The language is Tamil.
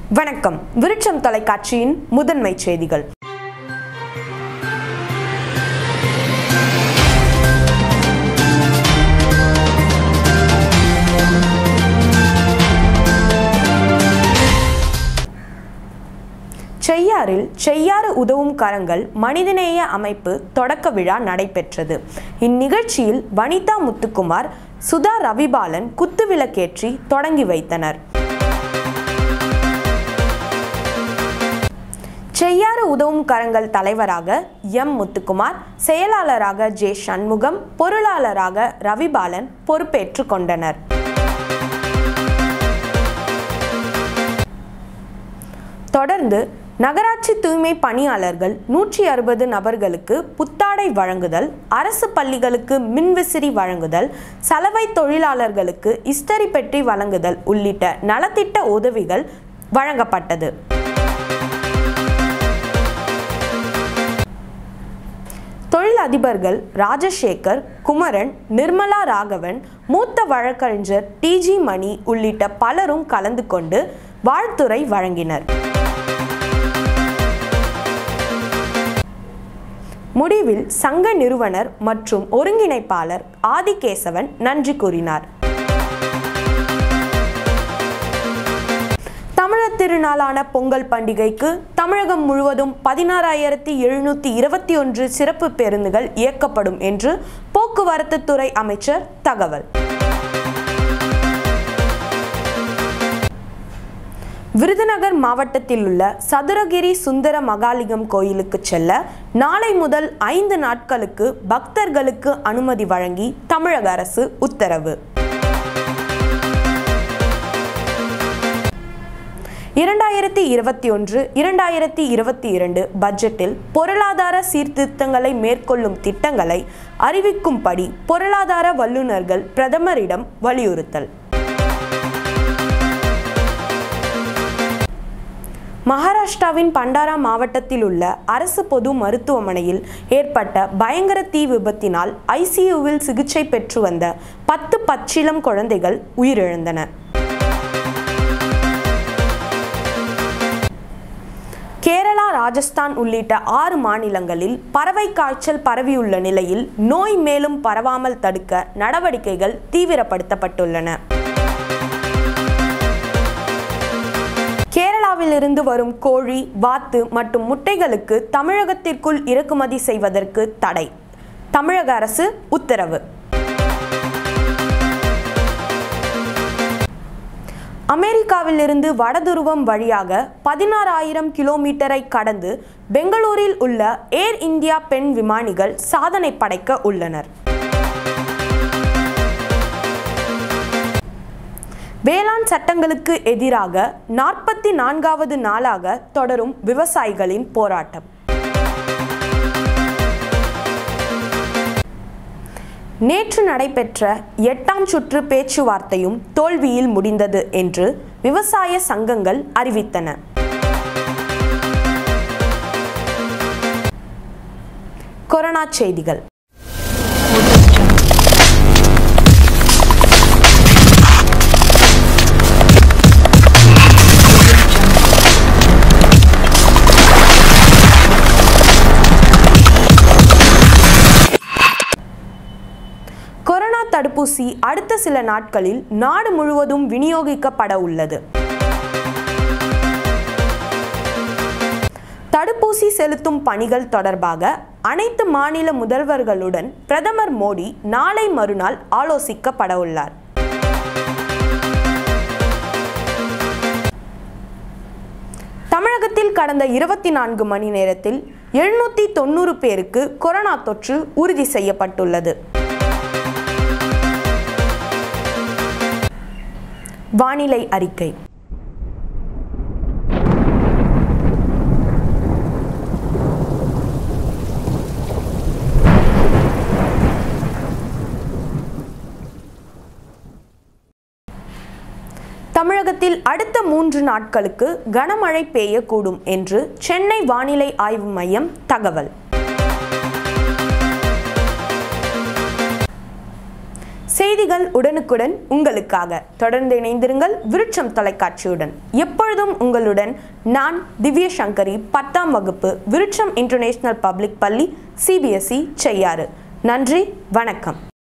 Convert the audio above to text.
வணக்கம் விருட்சம் தொலைக்காட்சியின் முதன்மை செய்திகள் செய்யாறில் செய்யாறு உதவும் கரங்கள் மனிதநேய அமைப்பு தொடக்க விழா நடைபெற்றது இந்நிகழ்ச்சியில் வனிதா முத்துக்குமார் சுதா ரவிபாலன் குத்துவிளக்கேற்றி தொடங்கி வைத்தனர் செய்யாறு உதவும் கரங்கள் தலைவராக எம் முத்துக்குமார் செயலாளராக ஜே சண்முகம் பொருளாளராக ரவிபாலன் பொறுப்பேற்றுக் கொண்டனர் தொடர்ந்து நகராட்சி தூய்மை பணியாளர்கள் நூற்றி அறுபது நபர்களுக்கு புத்தாடை வழங்குதல் அரசு பள்ளிகளுக்கு மின்விசிறி வழங்குதல் சலவை தொழிலாளர்களுக்கு இஸ்தரி பெட்டி வழங்குதல் உள்ளிட்ட நலத்திட்ட உதவிகள் வழங்கப்பட்டது தொழில் அதிபர்கள் ராஜசேகர் குமரன் நிர்மலா ராகவன் மூத்த வழக்கறிஞர் டிஜி மணி உள்ளிட்ட பலரும் கலந்து கொண்டு வாழ்த்துரை வழங்கினர் முடிவில் சங்க நிறுவனர் மற்றும் ஒருங்கிணைப்பாளர் ஆதிகேசவன் நன்றி கூறினார் தமிழர் திருநாளான பொங்கல் பண்டிகைக்கு தமிழகம் முழுவதும் பதினாறாயிரத்தி எழுநூத்தி இருபத்தி ஒன்று சிறப்பு பேருந்துகள் இயக்கப்படும் என்று போக்குவரத்து துறை அமைச்சர் தகவல் விருதுநகர் மாவட்டத்தில் உள்ள சதுரகிரி சுந்தர மகாலிங்கம் கோயிலுக்கு செல்ல நாளை முதல் ஐந்து நாட்களுக்கு பக்தர்களுக்கு அனுமதி வழங்கி தமிழக அரசு உத்தரவு இரண்டாயிரத்தி இருபத்தி ஒன்று இரண்டாயிரத்தி இருபத்தி இரண்டு பட்ஜெட்டில் பொருளாதார சீர்திருத்தங்களை மேற்கொள்ளும் திட்டங்களை அறிவிக்கும்படி பொருளாதார வல்லுநர்கள் பிரதமரிடம் வலியுறுத்தல் மகாராஷ்டிராவின் பண்டாரா மாவட்டத்தில் உள்ள அரசு பொது மருத்துவமனையில் ஏற்பட்ட பயங்கர தீ விபத்தினால் ஐசியூவில் சிகிச்சை பெற்று வந்த பத்து பச்சிளம் குழந்தைகள் உயிரிழந்தன கேரளா ராஜஸ்தான் உள்ளிட்ட ஆறு மாநிலங்களில் பறவை காய்ச்சல் பரவியுள்ள நிலையில் நோய் மேலும் பரவாமல் தடுக்க நடவடிக்கைகள் தீவிரப்படுத்தப்பட்டுள்ளன கேரளாவிலிருந்து வரும் கோழி வாத்து மற்றும் முட்டைகளுக்கு தமிழகத்திற்குள் இறக்குமதி செய்வதற்கு தடை தமிழக அரசு உத்தரவு அமெரிக்காவிலிருந்து வடதுருவம் வழியாக பதினாறாயிரம் கிலோமீட்டரை கடந்து பெங்களூரில் உள்ள ஏர் இந்தியா பெண் விமானிகள் சாதனை படைக்க உள்ளனர் வேளாண் சட்டங்களுக்கு எதிராக நாற்பத்தி நான்காவது நாளாக தொடரும் விவசாயிகளின் போராட்டம் நேற்று நடைபெற்ற எட்டாம் சுற்று பேச்சுவார்த்தையும் தோல்வியில் முடிந்தது என்று விவசாய சங்கங்கள் அறிவித்தன கொரோனா செய்திகள் கொரோனா தடுப்பூசி அடுத்த சில நாட்களில் நாடு முழுவதும் விநியோகிக்கப்பட உள்ளது தடுப்பூசி செலுத்தும் பணிகள் தொடர்பாக அனைத்து மாநில முதல்வர்களுடன் பிரதமர் மோடி நாளை மறுநாள் ஆலோசிக்கப்பட உள்ளார் தமிழகத்தில் கடந்த இருபத்தி நான்கு மணி நேரத்தில் எழுநூத்தி தொண்ணூறு பேருக்கு கொரோனா தொற்று உறுதி செய்யப்பட்டுள்ளது வானிலை அறிக்கை தமிழகத்தில் அடுத்த மூன்று நாட்களுக்கு கனமழை பெய்யக்கூடும் என்று சென்னை வானிலை ஆய்வு மையம் தகவல் செய்தி செய்திகள் உடனுக்குடன் உங்களுக்காக தொடர்ந்து இணைந்திருங்கள் விருட்சம் தொலைக்காட்சியுடன் எப்பொழுதும் உங்களுடன் நான் திவ்ய சங்கரி பத்தாம் வகுப்பு விருட்சம் இன்டர்நேஷனல் பப்ளிக் பள்ளி சிபிஎஸ்இ செய்யாறு நன்றி வணக்கம்